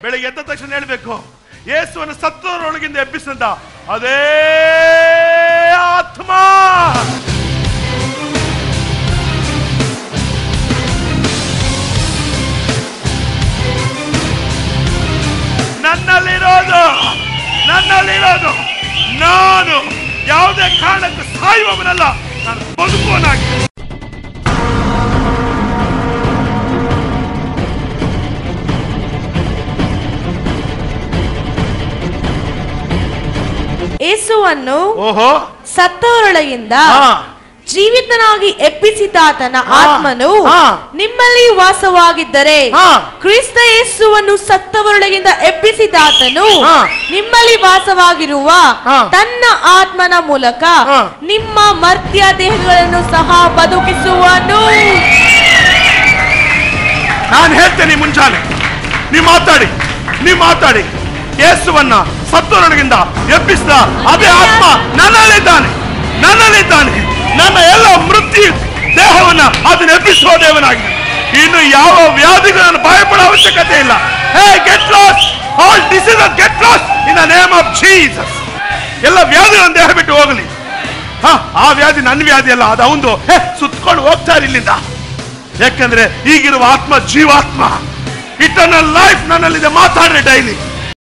ಬೆಳಿಗ್ಗೆ ಎದ್ದ ತಕ್ಷಣ ಹೇಳ್ಬೇಕು ಯೇಸುವನ್ನು ಸತ್ತವರೊಳಗಿಂದ ಎಬ್ಬಿಸಿದ ಅದೇ ಆತ್ಮ ನನ್ನಲ್ಲಿರೋದು ನನ್ನಲ್ಲಿರೋದು ನಾನು ಯಾವುದೇ ಕಾರಣಕ್ಕೂ ಸಾಯುವವನಲ್ಲ ನಾನು ಬದುಕುವನಾಗಿ ಯೇಸುವನ್ನು ಓಹೋ ಸತ್ತವರೊಳಗಿಂದ ಹಾ. ಜೀವಿತನಾಗಿ ಎಬ್ಬಿಸಿದಾತನ ಹಾ. ಆತ್ಮನು ಹಾ. ನಿಮ್ಮಲ್ಲಿ ವಾಸವಾಗಿದ್ದರೆ ಹಾ. ಕ್ರಿಸ್ತ ಯೇಸುವನ್ನು ಸತ್ತವರೊಳಗಿಂದ ಎಬ್ಬಿಸಿದಾತನು ಹಾ. ನಿಮ್ಮಲ್ಲಿ ವಾಸವಾಗಿರುವ ಹಾ. ತನ್ನ ಆತ್ಮನ ಮೂಲಕ ಹಾ. ನಿಮ್ಮ ಮರ್ತ್ಯ ದೇಹಗಳನ್ನು ಸಹ ಬದುಕಿಸುವನು ನಾನು ಹೇಳ್ತೇನೆ ಮುಂಚಾನೆ ನೀವು ಮಾತಾಡಿ ನೀವು ಮಾತಾಡಿ ಯೇಸುವನ್ನ ಸತ್ತವರೊಳಗಿಂದ ಎಬ್ಬಿಸಿದ ಅದೇ ಆತ್ಮ ನನ್ನಲ್ಲಿದ್ದಾನೆ ನನ್ನಲ್ಲಿದ್ದಾನೆ ನನ್ನ ಎಲ್ಲ ಮೃತ್ಯು ದೇಹವನ್ನ ಅದನ್ನ ಎಬ್ಬಿಸುವ ದೇವನಾಗಿದೆ ಇನ್ನು ಯಾವ ವ್ಯಾಧಿಗಳನ್ನು ಭಯಪಡೋ ಅವಶ್ಯಕತೆ ಇಲ್ಲ hey get lost all disease get lost in the name of Jesus ಎಲ್ಲ ವ್ಯಾಧಿಗಳನ್ನು ದೇಹ ಬಿಟ್ಟು ಹೋಗಲಿ ಹಾ ಆ ವ್ಯಾಧಿ ನನ್ನ ವ್ಯಾಧಿ ಅಲ್ಲ ಅದು ಅವಂದು ಹೇ ಸುತ್ಕೊಂಡು ಹೋಗ್ತಾರೆ ಇಲ್ಲಿಂದ ಯಾಕಂದ್ರೆ ಈಗಿರುವ ಆತ್ಮ ಜೀವಾತ್ಮ ಇಟರ್ನಲ್ ಲೈಫ್ ನನ್ನಲ್ಲಿದೆ ಮಾತಾಡ್ರಿ ಡೈಲಿ